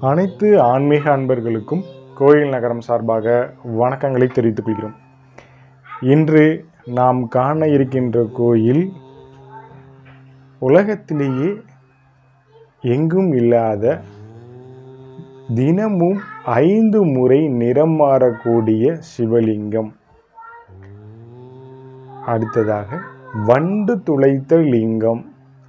அனைத்து ஆன்மீக அன்பர்களுக்கும் கோயில் நகரம் சார்பாக வணக்கங்களை தெரிவித்துக் கொள்கிறோம் இன்று நாம் காண இருக்கின்ற கோயில் உலகத்திலேயே எங்கும் இல்லாத தினமும் ஐந்து முறை நிறம் மாறக்கூடிய சிவலிங்கம் அடுத்ததாக வண்டு துளைத்த லிங்கம்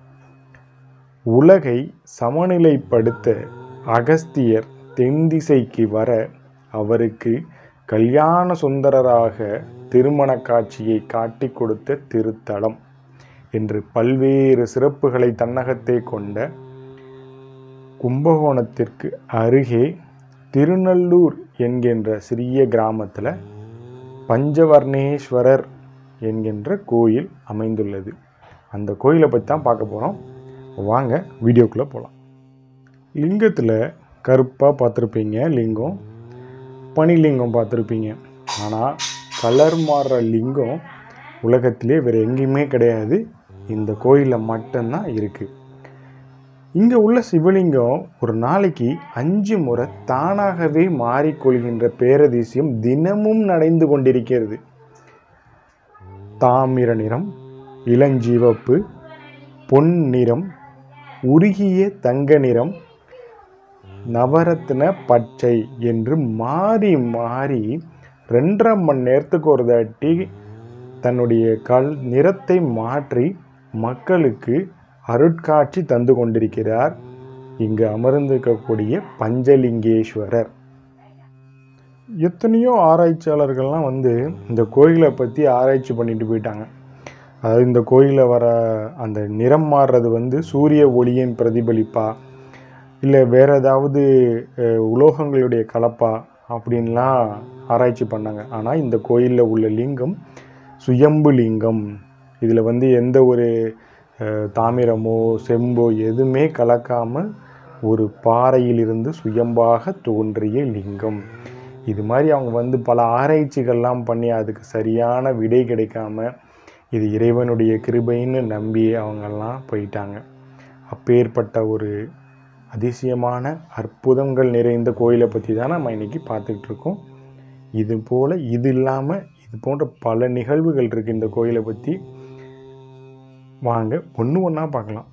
உலகை சமநிலைப்படுத்த அகஸ்தியர் தென் திசைக்கு வர அவருக்கு கல்யாண சுந்தரராக திருமண காட்சியை காட்டிக் கொடுத்த திருத்தலம் என்று பல்வேறு சிறப்புகளை தன்னகத்தே கொண்ட கும்பகோணத்திற்கு அருகே திருநல்லூர் என்கின்ற சிறிய கிராமத்தில் பஞ்சவர்ணேஸ்வரர் என்கின்ற கோயில் அமைந்துள்ளது அந்த கோயிலை பற்றி தான் பார்க்க போகிறோம் வாங்க வீடியோக்குள்ளே போகலாம் லிங்கத்தில் கருப்பாக பார்த்துருப்பீங்க லிங்கம் பனிலிங்கம் பார்த்துருப்பீங்க ஆனால் கலர் மாறுற லிங்கம் உலகத்திலே வேறு எங்கேயுமே கிடையாது இந்த கோயிலில் மட்டும்தான் இருக்குது இங்கே உள்ள சிவலிங்கம் ஒரு நாளைக்கு அஞ்சு முறை தானாகவே மாறிக்கொள்கின்ற பேரதிசயம் தினமும் நடந்து கொண்டிருக்கிறது தாமிர நிறம் இளஞ்சிவப்பு பொன் நிறம் உருகிய தங்க நிறம் நவரத்ன பச்சை என்று மாறி மாறி ரெண்டரை மணி நேரத்துக்கு ஒரு தாட்டி தன்னுடைய கல் நிறத்தை மாற்றி மக்களுக்கு அருட்காட்சி தந்து கொண்டிருக்கிறார் இங்கு அமர்ந்திருக்கக்கூடிய பஞ்சலிங்கேஸ்வரர் எத்தனையோ ஆராய்ச்சியாளர்கள்லாம் வந்து இந்த கோயிலை பற்றி ஆராய்ச்சி பண்ணிட்டு போயிட்டாங்க அதாவது இந்த கோயிலில் வர அந்த நிறம் மாறுறது வந்து சூரிய ஒளியின் பிரதிபலிப்பா இல்லை வேற ஏதாவது அஹ், உலோகங்களுடைய கலப்பா அப்படின்லாம் ஆராய்ச்சி பண்ணாங்க ஆனால் இந்த கோயிலில் உள்ள லிங்கம் சுயம்பு லிங்கம் இதில் வந்து எந்த ஒரு அஹ், தாமிரமோ செம்போ எதுவுமே கலக்காமல் ஒரு பாறையிலிருந்து சுயம்பாக தோன்றிய லிங்கம் இது மாதிரி அவங்க வந்து பல ஆராய்ச்சிகள்லாம் பண்ணி அதுக்கு சரியான விடை கிடைக்காம இது இறைவனுடைய கிருபைன்னு நம்பி அவங்கெல்லாம் போயிட்டாங்க அப்பேற்பட்ட ஒரு அதிசயமான அற்புதங்கள் நிறைந்த கோயிலை பற்றி தான் நம்ம இன்னைக்கு பார்த்துக்கிட்டு இருக்கோம் இது போல் இது இல்லாமல் இது போன்ற பல நிகழ்வுகள் இருக்குது இந்த கோயிலை பற்றி வாங்க ஒன்று ஒன்றா பார்க்கலாம்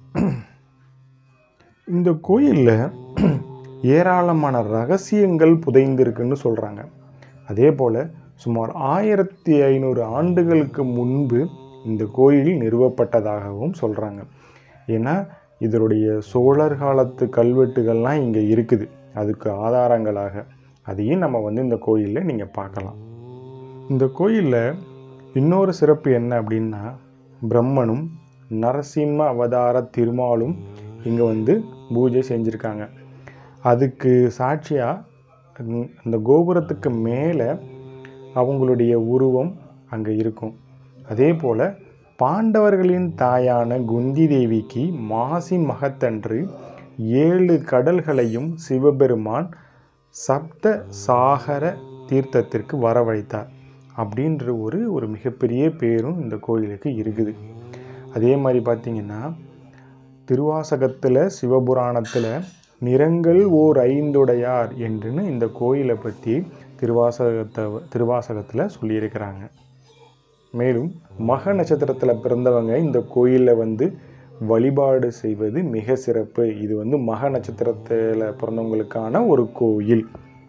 இந்த கோயிலில் ஏராளமான ரகசியங்கள் புதைந்திருக்குன்னு சொல்கிறாங்க அதே போல் சுமார் ஆயிரத்தி ஐநூறு ஆண்டுகளுக்கு முன்பு இந்த கோயில் நிறுவப்பட்டதாகவும் சொல்கிறாங்க ஏன்னா இதனுடைய சோழர் காலத்து கல்வெட்டுகள்லாம் இங்கே இருக்குது அதுக்கு ஆதாரங்களாக அதையும் நம்ம வந்து இந்த கோயிலில் நீங்கள் பார்க்கலாம் இந்த கோயிலில் இன்னொரு சிறப்பு என்ன அப்படின்னா பிரம்மனும் நரசிம்ம அவதார திருமாலும் இங்கே வந்து பூஜை செஞ்சுருக்காங்க அதுக்கு சாட்சியாக அந்த கோபுரத்துக்கு மேலே அவங்களுடைய உருவம் அங்கே இருக்கும் அதே போல் பாண்டவர்களின் தாயான குந்தி தேவிக்கு மாசி மகத்தன்று ஏழு கடல்களையும் சிவபெருமான் சப்த சாகர தீர்த்தத்திற்கு வரவழைத்தார் அப்படின்ற ஒரு ஒரு மிகப்பெரிய பேரும் இந்த கோயிலுக்கு இருக்குது அதே மாதிரி பார்த்தீங்கன்னா திருவாசகத்தில் சிவபுராணத்தில் நிறங்கள் ஓர் ஐந்துடையார் என்றுன்னு இந்த கோயிலை பற்றி திருவாசகத்தை திருவாசகத்தில் சொல்லியிருக்கிறாங்க மேலும் மக நட்சத்திரத்தில் பிறந்தவங்க இந்த கோயிலில் வந்து வழிபாடு செய்வது மிக சிறப்பு இது வந்து மக நட்சத்திரத்தில் பிறந்தவங்களுக்கான ஒரு கோயில்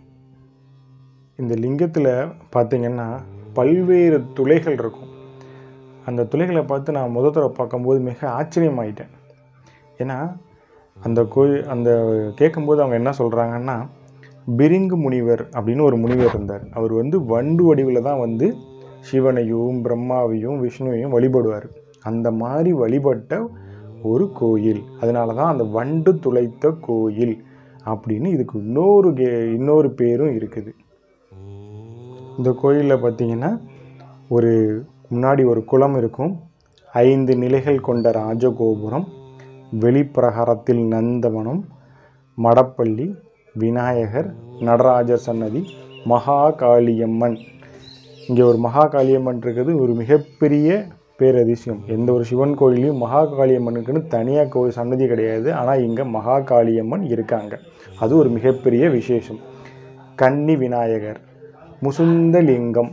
இந்த லிங்கத்தில் பார்த்தீங்கன்னா பல்வேறு துளைகள் இருக்கும் அந்த துளைகளை பார்த்து நான் முத தடவை பார்க்கும்போது மிக ஆச்சரியமாயிட்டேன் ஏன்னா அந்த கோயில் அந்த கேட்கும்போது அவங்க என்ன சொல்கிறாங்கன்னா பிரிங்கு முனிவர் அப்படின்னு ஒரு முனிவர் இருந்தார் அவர் வந்து வண்டு வடிவில் தான் வந்து சிவனையும் பிரம்மாவையும் விஷ்ணுவையும் வழிபடுவார் அந்த மாதிரி வழிபட்ட ஒரு கோயில் அதனால தான் அந்த வண்டு துளைத்த கோயில் அப்படின்னு இதுக்கு இன்னொரு கே இன்னொரு பேரும் இருக்குது இந்த கோயிலில் பார்த்தீங்கன்னா ஒரு முன்னாடி ஒரு குளம் இருக்கும் ஐந்து நிலைகள் கொண்ட ராஜகோபுரம் வெளிப்பிரகாரத்தில் நந்தவனம் மடப்பள்ளி விநாயகர் நடராஜர் சன்னதி மகா காளியம்மன் இங்கே ஒரு மகா காளியம்மன் இருக்குது ஒரு மிகப்பெரிய பேரதிசயம் எந்த ஒரு சிவன் கோயிலையும் மகா காளியம்மனுக்குன்னு தனியாக கோயில் சன்னதி கிடையாது ஆனால் இங்கே மகா காளியம்மன் இருக்காங்க அது ஒரு மிகப்பெரிய விசேஷம் கன்னி விநாயகர் முசுந்த லிங்கம்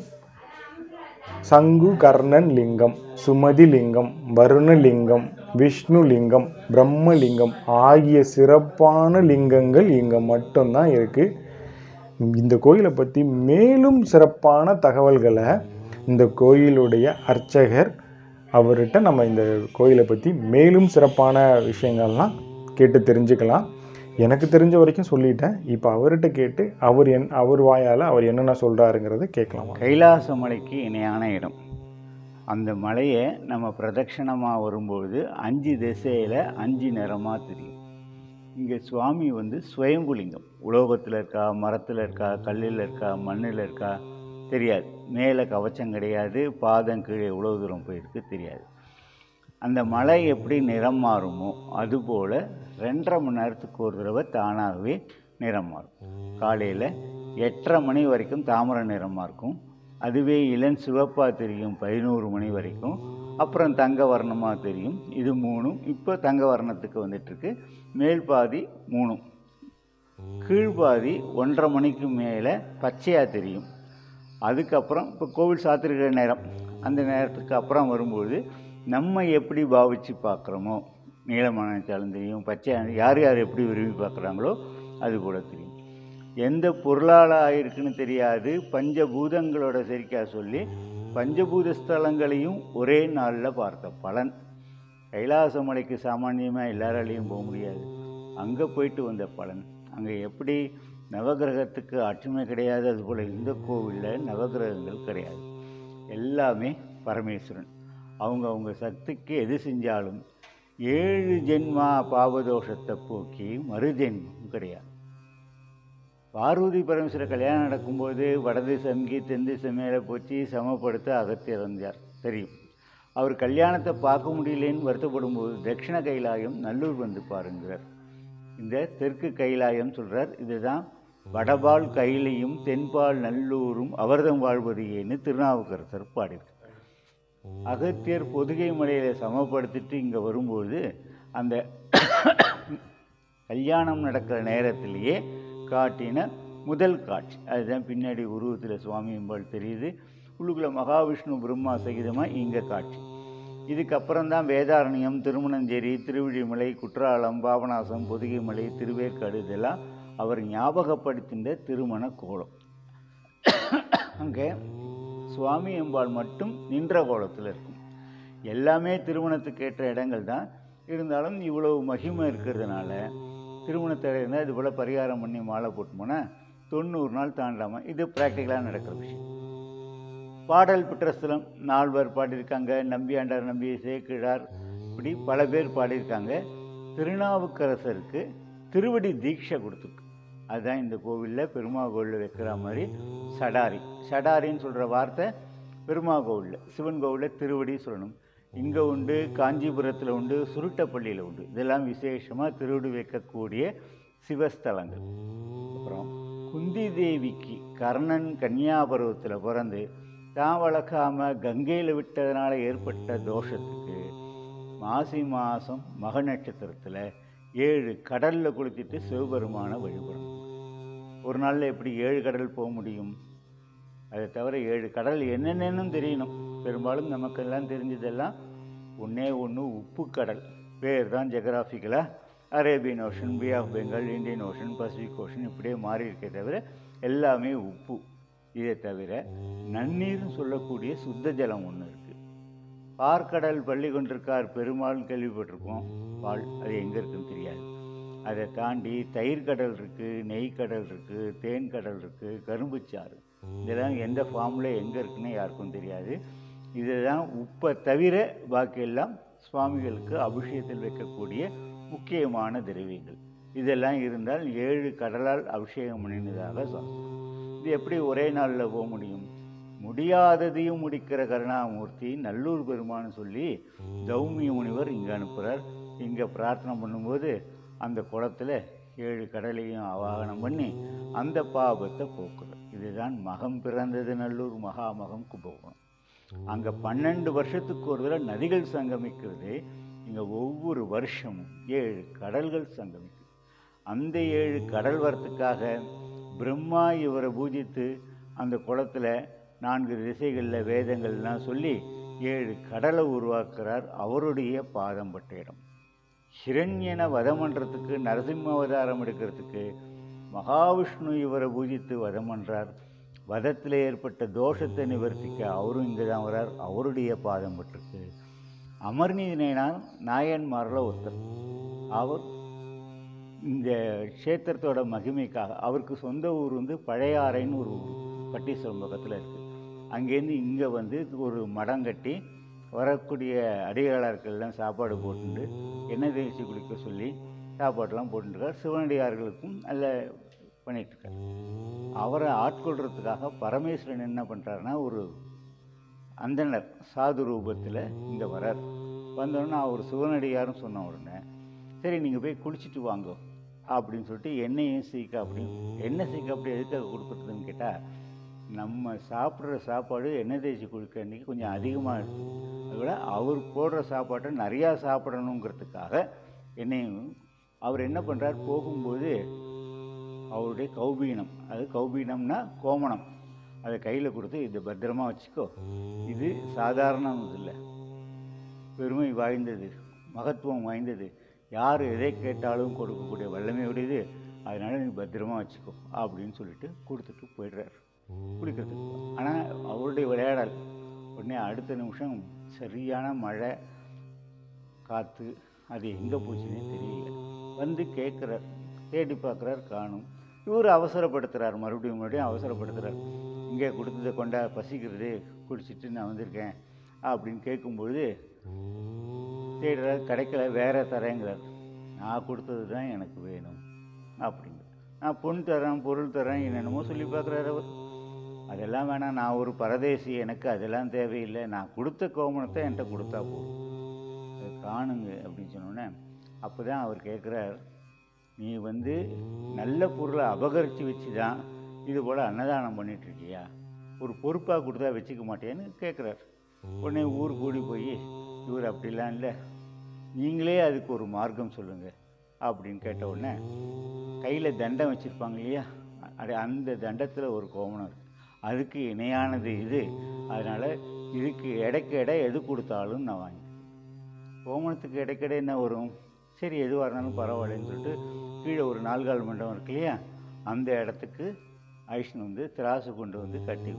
சங்கு கர்ணன் லிங்கம் சுமதி லிங்கம் வருண லிங்கம் விஷ்ணு லிங்கம் பிரம்மலிங்கம் ஆகிய சிறப்பான லிங்கங்கள் இங்கே மட்டும்தான் இருக்குது இந்த கோயிலை பற்றி மேலும் சிறப்பான தகவல்களை இந்த கோயிலுடைய அர்ச்சகர் அவர்கிட்ட நம்ம இந்த கோயிலை பற்றி மேலும் சிறப்பான விஷயங்கள்லாம் கேட்டு தெரிஞ்சுக்கலாம் எனக்கு தெரிஞ்ச வரைக்கும் சொல்லிட்டேன் இப்போ அவர்கிட்ட கேட்டு அவர் என் அவர் வாயால் அவர் என்னென்ன சொல்கிறாருங்கிறத கேட்கலாமா கைலாச மலைக்கு இணையான இடம் அந்த மலையை நம்ம பிரதட்சணமாக வரும்பொழுது அஞ்சு திசையில் அஞ்சு நிறமாக தெரியும் இங்கே சுவாமி வந்து சுயம்புலிங்கம் உலோகத்தில் இருக்கா மரத்தில் இருக்கா கல்லில் இருக்கா மண்ணில் இருக்கா தெரியாது மேலே கவச்சம் கிடையாது பாதம் கீழே எவ்வளோ தூரம் போயிருக்கு தெரியாது அந்த மலை எப்படி நிறம் மாறுமோ அதுபோல் ரெண்டரை மணி நேரத்துக்கு ஒரு தடவை தானாகவே நிறம் மாறும் காலையில் எட்டரை மணி வரைக்கும் தாமரை நிறமாக இருக்கும் அதுவே இளம் சிவப்பாக தெரியும் பதினோரு மணி வரைக்கும் அப்புறம் தங்க வர்ணமாக தெரியும் இது மூணும் இப்போ தங்க வர்ணத்துக்கு வந்துட்டுருக்கு மேல் பாதி மூணும் கீழ்பாதி ஒன்றரை மணிக்கு மேலே பச்சையாக தெரியும் அதுக்கப்புறம் இப்போ கோவில் சாத்திருக்கிற நேரம் அந்த நேரத்துக்கு அப்புறம் வரும்போது நம்ம எப்படி பாவிச்சு பார்க்குறோமோ நீளமானாலும் தெரியும் பச்சை யார் யார் எப்படி விரும்பி பார்க்குறாங்களோ அது கூட தெரியும் எந்த பொருளால் ஆயிருக்குன்னு தெரியாது பஞ்சபூதங்களோட சரிக்கா சொல்லி பஞ்சபூத ஸ்தலங்களையும் ஒரே நாளில் பார்த்த பலன் கைலாச மலைக்கு சாமானியமாக எல்லாராலையும் போக முடியாது அங்கே போயிட்டு வந்த பலன் அங்கே எப்படி நவகிரகத்துக்கு ஆட்சிமை கிடையாது அதுபோல் இந்த கோவிலில் நவகிரகங்கள் கிடையாது எல்லாமே பரமேஸ்வரன் அவங்க அவங்க சக்திக்கு எது செஞ்சாலும் ஏழு ஜென்மா பாவதோஷத்தை போக்கி மறுஜென்மம் கிடையாது பார்வதி பரமேஸ்வர கல்யாணம் நடக்கும்போது வடதிசை அங்கி தென்திசை மேலே போச்சு சமப்படுத்த அகத்தியர் வந்தார் தெரியும் அவர் கல்யாணத்தை பார்க்க முடியலேன்னு வருத்தப்படும் போது தட்சிண கைலாயம் நல்லூர் வந்து பாருங்கிறார் இந்த தெற்கு கைலாயம் சொல்கிறார் இதுதான் வடபால் கைலையும் தென்பால் நல்லூரும் அவர்தம் வாழ்வது ஏன்னு திருநாவுக்கரசர் பாடியிருக்கார் அகத்தியர் பொதுகை மலையில் சமப்படுத்திட்டு இங்கே வரும்போது அந்த கல்யாணம் நடக்கிற நேரத்திலேயே காட்டின முதல் காட்சி அதுதான் பின்னாடி உருவத்தில் சுவாமி அம்பாள் தெரியுது உள்ளுக்குள்ள மகாவிஷ்ணு பிரம்மா சகிதமாக இங்கே காட்சி இதுக்கப்புறம் தான் வேதாரண்யம் திருமணஞ்சேரி திருவிழிமலை குற்றாலம் பாபநாசம் பொதுகைமலை திருவேற்காடு இதெல்லாம் அவர் ஞாபகப்படுத்தின்ற திருமண கோலம் அங்கே சுவாமி அம்பாள் மட்டும் நின்ற கோலத்தில் இருக்கும் எல்லாமே திருமணத்துக்கு ஏற்ற இடங்கள் தான் இருந்தாலும் இவ்வளவு மகிமை இருக்கிறதுனால திருமணத்தை இருந்தால் இது போல் பரிகாரம் பண்ணி மாலை போட்டு போனால் தொண்ணூறு நாள் தாண்டாமல் இது ப்ராக்டிக்கலாக நடக்கிற விஷயம் பாடல் பெற்றஸ்தலம் நால்வர் பாடியிருக்காங்க நம்பியாண்டார் நம்பி சேக்கிழார் இப்படி பல பேர் பாடியிருக்காங்க திருநாவுக்கரசருக்கு திருவடி தீட்சை கொடுத்துருக்கு அதுதான் இந்த கோவிலில் பெருமா கோவிலில் வைக்கிற மாதிரி சடாரி சடாரின்னு சொல்கிற வார்த்தை பெருமா கோவிலில் சிவன் கோவிலில் திருவடி சொல்லணும் இங்கே உண்டு காஞ்சிபுரத்தில் உண்டு சுருட்டப்பள்ளியில் உண்டு இதெல்லாம் விசேஷமாக திருவடி வைக்கக்கூடிய சிவஸ்தலங்கள் அப்புறம் குந்தி தேவிக்கு கர்ணன் கன்னியாபருவத்தில் பிறந்து தான் வளர்க்காம கங்கையில் விட்டதுனால ஏற்பட்ட தோஷத்துக்கு மாசி மாதம் மக நட்சத்திரத்தில் ஏழு கடலில் குளித்துட்டு சிவபெருமானை வழிபடணும் ஒரு நாளில் எப்படி ஏழு கடல் போக முடியும் அதை தவிர ஏழு கடல் என்னென்னு தெரியணும் பெரும்பாலும் நமக்கெல்லாம் தெரிஞ்சதெல்லாம் ஒன்றே ஒன்று உப்பு கடல் பேர் தான் ஜெகராஃபிக்கலாக Arabian Ocean Bay of Bengal Indian Ocean Pacific Ocean இப்படியே மாறி இருக்கே தவிர எல்லாமே உப்பு இதை தவிர நன்னீர்னு சொல்லக்கூடிய சுத்த ஜலம் ஒன்று இருக்குது பார்க்கடல் பள்ளி கொண்டிருக்கார் பெருமாள் கேள்விப்பட்டிருக்கோம் பால் அது எங்கே இருக்குன்னு தெரியாது அதை தாண்டி தயிர் கடல் இருக்குது நெய் கடல் இருக்குது தேன் கடல் இருக்குது கரும்புச்சாறு இதெல்லாம் எந்த ஃபார்மில் எங்கே இருக்குன்னு யாருக்கும் தெரியாது இதுதான் உப்பை தவிர பாக்கியெல்லாம் சுவாமிகளுக்கு அபிஷேகத்தில் வைக்கக்கூடிய முக்கியமான திரவியங்கள் இதெல்லாம் இருந்தால் ஏழு கடலால் அபிஷேகம் பண்ணினதாக சாஸ்திரம் இது எப்படி ஒரே நாளில் போக முடியும் முடியாததையும் முடிக்கிற கருணாமூர்த்தி நல்லூர் பெருமான்னு சொல்லி தௌமிய முனிவர் இங்கே அனுப்புகிறார் இங்கே பிரார்த்தனை பண்ணும்போது அந்த குளத்தில் ஏழு கடலையும் ஆவாகனம் பண்ணி அந்த பாபத்தை போக்குறார் இதுதான் மகம் பிறந்தது நல்லூர் மகாமகம் கும்பகோணம் அங்கே பன்னெண்டு வருஷத்துக்கு ஒரு தடவை நதிகள் சங்கமிக்கிறது இங்கே ஒவ்வொரு வருஷமும் ஏழு கடல்கள் சங்கமிக்குது அந்த ஏழு கடல் வரத்துக்காக பிரம்மா இவரை பூஜித்து அந்த குளத்துல நான்கு திசைகளில் வேதங்கள்லாம் சொல்லி ஏழு கடலை உருவாக்குறார் அவருடைய பாதம் பட்ட இடம் ஹிரண்யனை வதம் பண்ணுறதுக்கு நரசிம்ம அவதாரம் எடுக்கிறதுக்கு மகாவிஷ்ணு இவரை பூஜித்து வதம் பண்ணுறார் வதத்தில் ஏற்பட்ட தோஷத்தை நிவர்த்திக்க அவரும் இங்கே தான் வரார் அவருடைய பாதம் பட்டிருக்கு அமர்நீதினான் நாயன்மாரில் ஒருத்தர் அவர் இந்த க்ஷேத்திரத்தோட மகிமைக்காக அவருக்கு சொந்த ஊர் வந்து பழையாறைன்னு ஒரு ஊர் பட்டீஸ்வரம் பக்கத்தில் இருக்குது அங்கேருந்து இங்கே வந்து ஒரு மடம் கட்டி வரக்கூடிய அடியாளர்கள்லாம் சாப்பாடு போட்டுண்டு எண்ணெய் தேய்ச்சி குளிக்க சொல்லி சாப்பாடெல்லாம் போட்டுருக்கார் சிவனடியார்களுக்கும் நல்ல பண்ணிகிட்ருக்கார் அவரை ஆட்கொள்றதுக்காக பரமேஸ்வரன் என்ன பண்ணுறாருன்னா ஒரு அந்தனர் சாது ரூபத்தில் இங்கே வரார் வந்தோடனே அவர் சிவனடியாரும் சொன்ன உடனே சரி நீங்கள் போய் குளிச்சுட்டு வாங்க அப்படின்னு சொல்லிட்டு எண்ணெயும் சீக்கா அப்படின்னு எண்ணெய் சீக்கா அப்படி எதுக்காக கொடுக்குறதுன்னு கேட்டால் நம்ம சாப்பிட்ற சாப்பாடு எண்ணெய் தேய்ச்சி குளிக்க அன்றைக்கி கொஞ்சம் அதிகமாக இருக்குது அதை விட அவர் போடுற சாப்பாட்டை நிறையா சாப்பிடணுங்கிறதுக்காக எண்ணெயும் அவர் என்ன பண்ணுறார் போகும்போது அவருடைய கௌபீனம் அது கௌபீனம்னா கோமணம் அதை கையில் கொடுத்து இதை பத்திரமா வச்சுக்கோ இது சாதாரணது இல்லை பெருமை வாய்ந்தது மகத்துவம் வாய்ந்தது யார் எதை கேட்டாலும் கொடுக்கக்கூடிய வல்லமை உடையது அதனால நீ பத்திரமா வச்சுக்கோ அப்படின்னு சொல்லிட்டு கொடுத்துட்டு போயிடுறாரு குளிக்கிறதுக்கு ஆனால் அவருடைய விளையாடல் உடனே அடுத்த நிமிஷம் சரியான மழை காற்று அது எங்கே போச்சுன்னே தெரியல வந்து கேட்குறார் தேடி பார்க்குறார் காணும் இவர் அவசரப்படுத்துகிறார் மறுபடியும் மறுபடியும் அவசரப்படுத்துகிறார் இங்கே கொடுத்ததை கொண்டா பசிக்கிறது குடிச்சிட்டு நான் வந்திருக்கேன் அப்படின்னு கேட்கும்பொழுது தேடுறார் கிடைக்கல வேற தரேங்கிறார் நான் கொடுத்தது தான் எனக்கு வேணும் அப்படிங்கிற நான் பொன் தரேன் பொருள் தரேன் என்னென்னமோ சொல்லி பார்க்குறாரு அவர் அதெல்லாம் வேணாம் நான் ஒரு பரதேசி எனக்கு அதெல்லாம் தேவையில்லை நான் கொடுத்த கோமணத்தை என்கிட்ட கொடுத்தா போதும் அதை காணுங்க அப்படின்னு சொன்னோன்னே அப்போ தான் அவர் கேட்குறார் நீ வந்து நல்ல பொருளை அபகரித்து வச்சு தான் இது போல் அன்னதானம் பண்ணிட்டு இருக்கியா ஒரு பொறுப்பாக கொடுத்தா வச்சுக்க மாட்டேன்னு கேட்குறார் உடனே ஊர் கூடி போய் இவர் அப்படிலாம் இல்லை நீங்களே அதுக்கு ஒரு மார்க்கம் சொல்லுங்கள் அப்படின்னு கேட்ட உடனே கையில் தண்டம் வச்சுருப்பாங்க இல்லையா அது அந்த தண்டத்தில் ஒரு கோமணம் இருக்கு அதுக்கு இணையானது இது அதனால் இதுக்கு இடைக்கு எடை எது கொடுத்தாலும் நான் வாங்கி கோமணத்துக்கு இடைக்கிட என்ன வரும் சரி எதுவாக இருந்தாலும் பரவாயில்லன்னு சொல்லிட்டு கீழே ஒரு நால்கால் மண்டபம் இருக்கு இல்லையா அந்த இடத்துக்கு ஐஷ்ணு வந்து திராசு கொண்டு வந்து கட்டி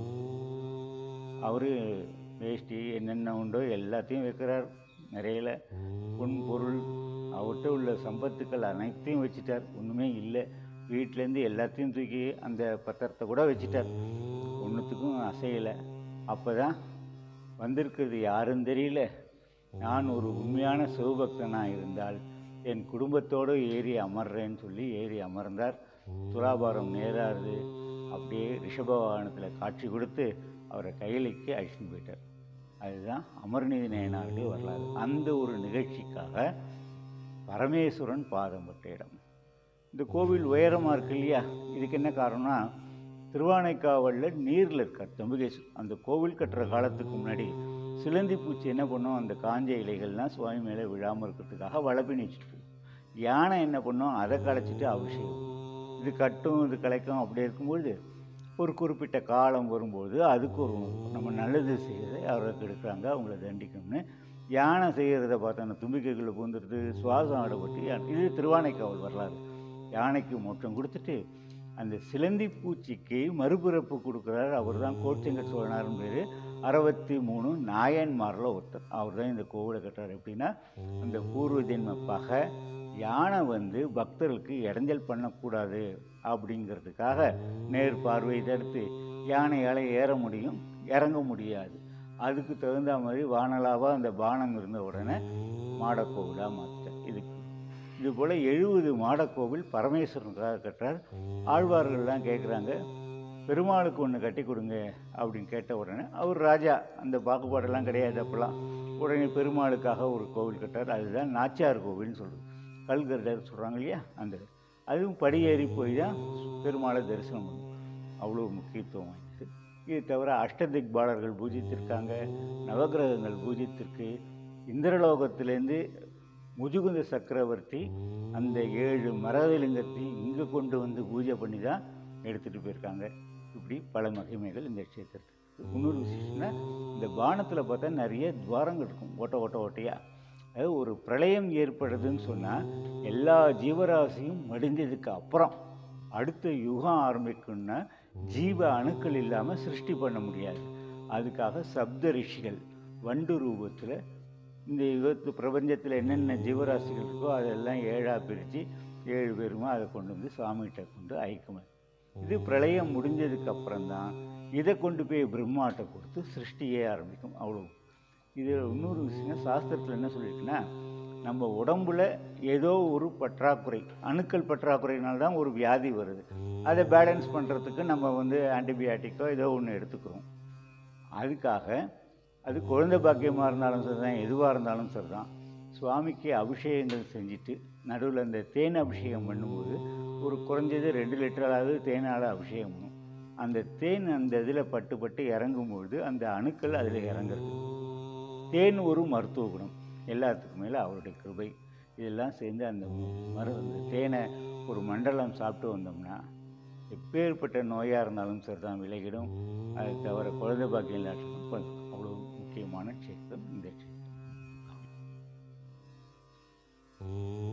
அவர் வேஷ்டி என்னென்ன உண்டோ எல்லாத்தையும் வைக்கிறார் நிறையில பொன் பொருள் அவர்கிட்ட உள்ள சம்பத்துக்கள் அனைத்தையும் வச்சுட்டார் ஒன்றுமே இல்லை வீட்டிலேருந்து எல்லாத்தையும் தூக்கி அந்த பத்திரத்தை கூட வச்சுட்டார் ஒன்றுத்துக்கும் அசையலை அப்போ தான் வந்திருக்கிறது யாருன்னு தெரியல நான் ஒரு உண்மையான சிவபக்தனாக இருந்தால் என் குடும்பத்தோடு ஏறி அமர்றேன்னு சொல்லி ஏறி அமர்ந்தார் துலாபாரம் நேராது அப்படியே ரிஷபவாகனத்தில் காட்சி கொடுத்து அவரை கையிலைக்கு அழிச்சுட்டு போயிட்டார் அதுதான் அமர்நீதி நேயனாருடைய வரலாறு அந்த ஒரு நிகழ்ச்சிக்காக பரமேஸ்வரன் பாதம் பட்ட இடம் இந்த கோவில் உயரமாக இருக்கு இல்லையா இதுக்கு என்ன காரணம்னா திருவானைக்காவலில் நீரில் இருக்கார் தம்புகேஸ்வர் அந்த கோவில் கட்டுற காலத்துக்கு முன்னாடி சிலந்தி பூச்சி என்ன பண்ணும் அந்த காஞ்ச இலைகள்லாம் சுவாமி மேலே விழாமல் இருக்கிறதுக்காக வளப்பினி வச்சுட்டு போகும். யானை என்ன பண்ணும் அதை களைச்சிட்டு அபிஷேகம் இது கட்டும் இது கலைக்கும் அப்படி இருக்கும்பொழுது ஒரு குறிப்பிட்ட காலம் வரும்போது அதுக்கு ஒரு நம்ம நல்லது செய்கிறத அவருக்கு எடுக்கிறாங்க அவங்கள தண்டிக்கணும்னு யானை செய்கிறத பார்த்தோன்னா தும்பிக்கைக்குள்ளே பூந்துடுது சுவாசம் ஆடப்பட்டு யா- இது திருவானைக்காவல் வரலாறு யானைக்கு மோட்டம் கொடுத்துட்டு அந்த சிலந்தி பூச்சிக்கு மறுபிறப்பு கொடுக்குறார் அவர் தான் கோச்செங்க சோழனார்னு பேர் அறுபத்தி மூணு நாயன்மாரில் ஒருத்தர் அவர் தான் இந்த கோவிலை கட்டுறார் எப்படின்னா அந்த பூர்வ ஜென்ம பகை யானை வந்து பக்தர்களுக்கு இடைஞ்சல் பண்ணக்கூடாது அப்படிங்கிறதுக்காக நேர் பார்வை தடுத்து யானையால் ஏற முடியும் இறங்க முடியாது அதுக்கு தகுந்த மாதிரி வானலாவாக அந்த பானம் இருந்த உடனே மாடக்கோவிலாக மாற்றிட்டேன் இதுக்கு இது போல் எழுபது மாடக்கோவில் பரமேஸ்வரனுக்காக கட்டுறார் ஆழ்வார்கள்லாம் கேட்குறாங்க பெருமாளுக்கு ஒன்று கட்டி கொடுங்க அப்படின்னு கேட்ட உடனே அவர் ராஜா அந்த பாகுபாடெல்லாம் கிடையாது அப்போல்லாம் உடனே பெருமாளுக்காக ஒரு கோவில் கட்டார் அதுதான் நாச்சியார் கோவில்னு சொல்கிறது கல்கர்டர் சொல்கிறாங்க இல்லையா அந்த அதுவும் படியேறி போய் தான் பெருமாளை தரிசனம் பண்ணும் அவ்வளோ முக்கியத்துவம் வாய்ந்தது இது தவிர அஷ்டதிக்பாலர்கள் பூஜித்திருக்காங்க நவக்கிரகங்கள் பூஜித்திருக்கு இந்திரலோகத்திலேருந்து முஜுகுந்த சக்கரவர்த்தி அந்த ஏழு மரதலிங்கத்தை இங்கே கொண்டு வந்து பூஜை பண்ணி தான் எடுத்துகிட்டு போயிருக்காங்க இப்படி பல மகிமைகள் இந்த க்ஷேத்திரத்துக்கு இன்னொரு விசேஷம்னா இந்த பானத்தில் பார்த்தா நிறைய துவாரங்கள் இருக்கும் ஓட்ட ஓட்ட ஓட்டையாக அதாவது ஒரு பிரளயம் ஏற்படுதுன்னு சொன்னால் எல்லா ஜீவராசியும் மடிஞ்சதுக்கு அப்புறம் அடுத்த யுகம் ஆரம்பிக்கும்னா ஜீவ அணுக்கள் இல்லாமல் சிருஷ்டி பண்ண முடியாது அதுக்காக சப்த ரிஷிகள் வண்டு ரூபத்தில் இந்த யுகத்து பிரபஞ்சத்தில் என்னென்ன ஜீவராசிகள் இருக்கோ அதெல்லாம் ஏழாக பிரித்து ஏழு பேருமா அதை கொண்டு வந்து சுவாமிகிட்ட கொண்டு ஐக்கியம் இது பிரளயம் முடிஞ்சதுக்கு அப்புறம்தான் இதை கொண்டு போய் பிரம்மாட்ட கொடுத்து சிருஷ்டியே ஆரம்பிக்கும் அவ்வளோ இது இன்னொரு விஷயம் சாஸ்திரத்தில் என்ன சொல்லியிருக்குன்னா நம்ம உடம்புல ஏதோ ஒரு பற்றாக்குறை அணுக்கள் பற்றாக்குறையினால தான் ஒரு வியாதி வருது அதை பேலன்ஸ் பண்ணுறதுக்கு நம்ம வந்து ஆன்டிபயாட்டிக்கோ ஏதோ ஒன்று எடுத்துக்கிறோம் அதுக்காக அது குழந்தை பாக்கியமாக இருந்தாலும் சரி தான் எதுவாக இருந்தாலும் சரி தான் சுவாமிக்கு அபிஷேகங்கள் செஞ்சுட்டு நடுவில் அந்த தேன் அபிஷேகம் பண்ணும்போது ஒரு குறைஞ்சது ரெண்டு லிட்டராவது தேனால் அபிஷேகம் பண்ணும் அந்த தேன் அந்த இதில் பட்டு பட்டு இறங்கும்பொழுது அந்த அணுக்கள் அதில் இறங்குறது தேன் ஒரு மருத்துவ குணம் எல்லாத்துக்கும் மேலே அவருடைய கிருபை இதெல்லாம் சேர்ந்து அந்த மரு அந்த தேனை ஒரு மண்டலம் சாப்பிட்டு வந்தோம்னா எப்பேற்பட்ட நோயாக இருந்தாலும் சரி தான் விலகிடும் அது தவிர குழந்தை பாக்கியம் இல்லாட்டும் அவ்வளோ முக்கியமான க்ஷேத்திரம் இந்த க்ஷேத்திரம் ஓம்